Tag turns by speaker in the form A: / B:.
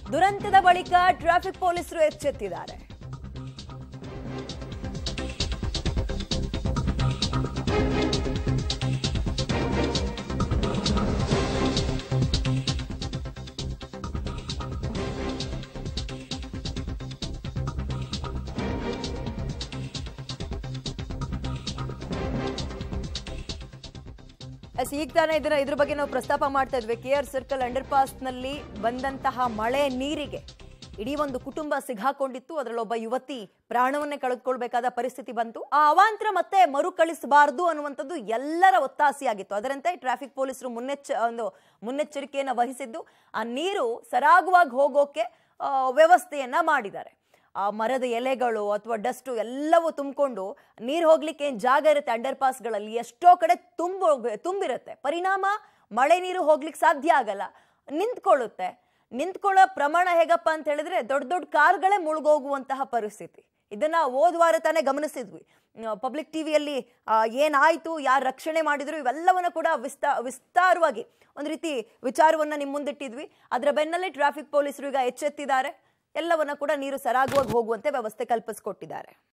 A: ದುರಂತದ ಬಳಿಕ ಟ್ರಾಫಿಕ್ ಪೊಲೀಸರು ಎಚ್ಚೆತ್ತಿದ್ದಾರೆ ಎಸ್ ಈಗ ತಾನೇ ಇದನ್ನ ಇದ್ರ ಬಗ್ಗೆ ನಾವು ಪ್ರಸ್ತಾಪ ಮಾಡ್ತಾ ಇದ್ವಿ ಕೆ ಆರ್ ಸರ್ಕಲ್ ಅಂಡರ್ ನಲ್ಲಿ ಬಂದಂತಹ ಮಳೆ ನೀರಿಗೆ ಇಡೀ ಒಂದು ಕುಟುಂಬ ಸಿಗಾಕೊಂಡಿತ್ತು ಅದರಲ್ಲೊಬ್ಬ ಯುವತಿ ಪ್ರಾಣವನ್ನೇ ಕಳೆದುಕೊಳ್ಬೇಕಾದ ಪರಿಸ್ಥಿತಿ ಬಂತು ಆ ಅವಾಂತರ ಮತ್ತೆ ಮರುಕಳಿಸಬಾರದು ಅನ್ನುವಂಥದ್ದು ಎಲ್ಲರ ಒತ್ತಾಸೆಯಾಗಿತ್ತು ಅದರಂತೆ ಟ್ರಾಫಿಕ್ ಪೊಲೀಸರು ಮುನ್ನೆಚ್ಚ ಒಂದು ಮುನ್ನೆಚ್ಚರಿಕೆಯನ್ನು ವಹಿಸಿದ್ದು ಆ ನೀರು ಸರಾಗವಾಗಿ ಹೋಗೋಕೆ ಆ, ವ್ಯವಸ್ಥೆಯನ್ನ ಮಾಡಿದ್ದಾರೆ ಆ ಮರದ ಎಲೆಗಳು ಅಥವಾ ಡಸ್ಟು ಎಲ್ಲವೂ ತುಂಬಿಕೊಂಡು ನೀರು ಹೋಗ್ಲಿಕ್ಕೆ ಏನ್ ಜಾಗ ಇರುತ್ತೆ ಅಂಡರ್ ಪಾಸ್ಗಳಲ್ಲಿ ಎಷ್ಟೋ ಕಡೆ ತುಂಬ ತುಂಬಿರುತ್ತೆ ಪರಿಣಾಮ ಮಳೆ ನೀರು ಹೋಗ್ಲಿಕ್ಕೆ ಸಾಧ್ಯ ಆಗಲ್ಲ ನಿಂತ್ಕೊಳ್ಳುತ್ತೆ ನಿಂತ್ಕೊಳ್ಳೋ ಪ್ರಮಾಣ ಹೇಗಪ್ಪ ಅಂತ ಹೇಳಿದ್ರೆ ದೊಡ್ಡ ದೊಡ್ಡ ಕಾರ್ಗಳೇ ಮುಳುಗೋಗುವಂತಹ ಪರಿಸ್ಥಿತಿ ಇದನ್ನ ಹೋದ ವಾರ ತಾನೇ ಗಮನಿಸಿದ್ವಿ ಪಬ್ಲಿಕ್ ಟಿವಿಯಲ್ಲಿ ಏನಾಯ್ತು ಯಾರು ರಕ್ಷಣೆ ಮಾಡಿದ್ರು ಇವೆಲ್ಲವನ್ನ ಕೂಡ ವಿಸ್ತಾ ವಿಸ್ತಾರವಾಗಿ ಒಂದು ರೀತಿ ವಿಚಾರವನ್ನ ನಿಮ್ಮ ಮುಂದಿಟ್ಟಿದ್ವಿ ಅದರ ಬೆನ್ನಲ್ಲೇ ಟ್ರಾಫಿಕ್ ಪೊಲೀಸರು ಈಗ ಎಚ್ಚೆತ್ತಿದ್ದಾರೆ ಎಲ್ಲವನ್ನ ಕೂಡ ನೀರು ಸರಾಗವಾಗಿ ಹೋಗುವಂತೆ ವ್ಯವಸ್ಥೆ ಕಲ್ಪಿಸಿಕೊಟ್ಟಿದ್ದಾರೆ